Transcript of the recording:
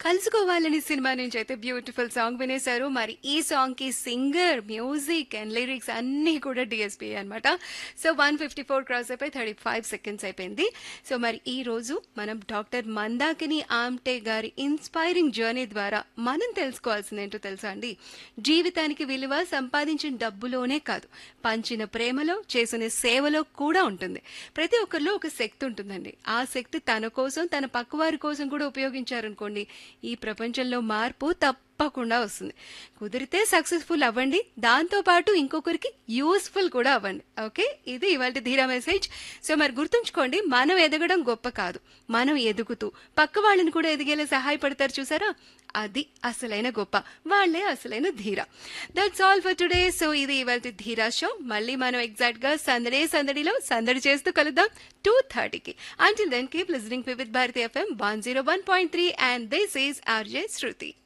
కలుసుకోవాలని cinema నుంచి అయితే beautiful song వినేశారు మరి ఈ సాంగ్ కి సింగర్ మ్యూజిక్ అండ్ లిరిక్స్ అన్నీ కూడా డిఎస్పీ అన్నమాట so one fifty four cross అయిపోయి థర్టీ ఫైవ్ సెకండ్స్ అయిపోయింది సో మరి ఈ రోజు మనం డాక్టర్ మందాకిని ఆమ్టే గారి ఇన్స్పైరింగ్ జర్నీ ద్వారా మనం తెలుసుకోవాల్సింది ఏంటో తెలుసా అండి జీవితానికి విలువ సంపాదించిన డబ్బులోనే కాదు పంచిన ప్రేమలో చేసిన సేవలో కూడా ఉంటుంది ప్రతి ఒక్కరిలో ఒక శక్తి ఉంటుందండి ఆ శక్తి తన కోసం తన పక్కవారి కోసం కూడా ఉపయోగించారనుకోండి ఈ ప్రపంచంలో మార్పు తప్పకుండా వస్తుంది కుదిరితే సక్సెస్ఫుల్ అవ్వండి దాంతో పాటు ఇంకొకరికి యూస్ఫుల్ కూడా అవ్వండి ఓకే ఇది ఇవాళ ధీరా మెసేజ్ సో మరి గుర్తుంచుకోండి మనం ఎదగడం గొప్ప కాదు మనం ఎదుగుతూ పక్క వాళ్ళని కూడా ఎదిగేలా సహాయపడతారు చూసారా అది అసలైన గొప్ప వాళ్ళే అసలైన ధీర that's all for today so ఇది ఇవాళ ధీరా షో మళ్ళీ మనం ఎగ్జాక్ట్ గా సందడే సందడిలో సందడి చేస్తూ కలుద్దాం టూ థర్టీకి until then keep listening with Bharathi FM one zero one point three and this is RJ Shruti